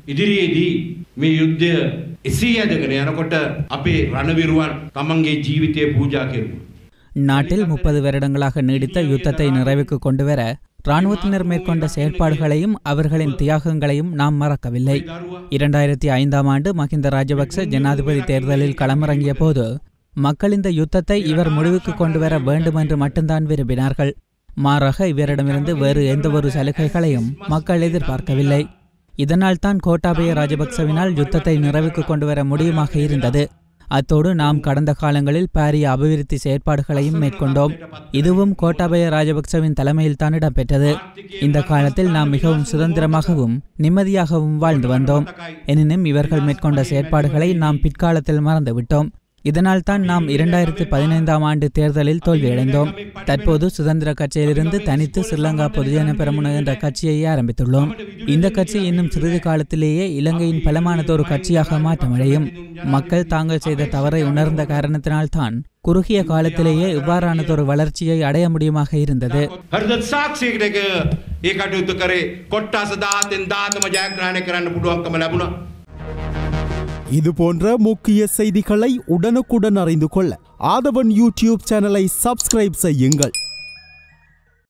ඉදිරියේදී මේ යුද්ධය එසේ ඇදගෙන යනකොට අපේ රණවිරුවන් තමන්ගේ ජීවිතය පූජා කෙරුවා. நாட்டில் முப்பது வருடங்களாக நீடித்த யுத்தத்தை நிறைவுக்கு கொண்டுவர இராணுவத்தினர் மேற்கொண்ட செயற்பாடுகளையும் அவர்களின் தியாகங்களையும் நாம் மறக்கவில்லை இரண்டாயிரத்தி ஐந்தாம் ஆண்டு மஹிந்த ராஜபக்ச ஜனாதிபதி தேர்தலில் களமிறங்கிய போது மக்கள் இந்த யுத்தத்தை இவர் முடிவுக்கு கொண்டு வர வேண்டும் என்று மட்டும்தான் விரும்பினார்கள் மாறாக இவரிடமிருந்து வேறு எந்தவொரு சலுகைகளையும் மக்கள் எதிர்பார்க்கவில்லை இதனால் தான் கோட்டாபய ராஜபக்சவினால் யுத்தத்தை நிறைவுக்கு கொண்டு வர முடியுமாக இருந்தது அத்தோடு நாம் கடந்த காலங்களில் பாரிய அபிவிருத்தி செயற்பாடுகளையும் மேற்கொண்டோம் இதுவும் கோட்டாபய ராஜபக்சவின் தலைமையில் தான் இடம்பெற்றது இந்த காலத்தில் நாம் மிகவும் சுதந்திரமாகவும் நிம்மதியாகவும் வாழ்ந்து வந்தோம் எனினும் இவர்கள் மேற்கொண்ட செயற்பாடுகளை நாம் பிற்காலத்தில் மறந்துவிட்டோம் இதனால் தான் நாம் இரண்டாயிரத்து பதினைந்தாம் ஆண்டு தேர்தலில் தோல்வியடைந்தோம் தற்போது சுதந்திர கட்சியிலிருந்து தனித்து ஸ்ரீலங்கா பொதுஜன பெரமுன என்ற கட்சியை ஆரம்பித்துள்ளோம் இந்த கட்சி இன்னும் சிறிது காலத்திலேயே இலங்கையின் பலமானதொரு கட்சியாக மாற்றமடையும் மக்கள் தாங்கள் செய்த தவறை உணர்ந்த காரணத்தினால்தான் குறுகிய காலத்திலேயே இவ்வாறானதொரு வளர்ச்சியை அடைய முடியுமாக இருந்தது හරිද සාක්ෂයකට එක ඒ කටයුතු කරේ කොට්ටාස දාතෙන් දාතම ජයග්‍රහණය කරන්න පුළුවන්කම ලැබුණා. இது போன்ற முக்கிய செய்திகளை உடனுக்குடன் அறிந்து கொள்ள ஆதவன் யூடியூப் சேனலை சப்ஸ்கிரைப் செய்யுங்கள்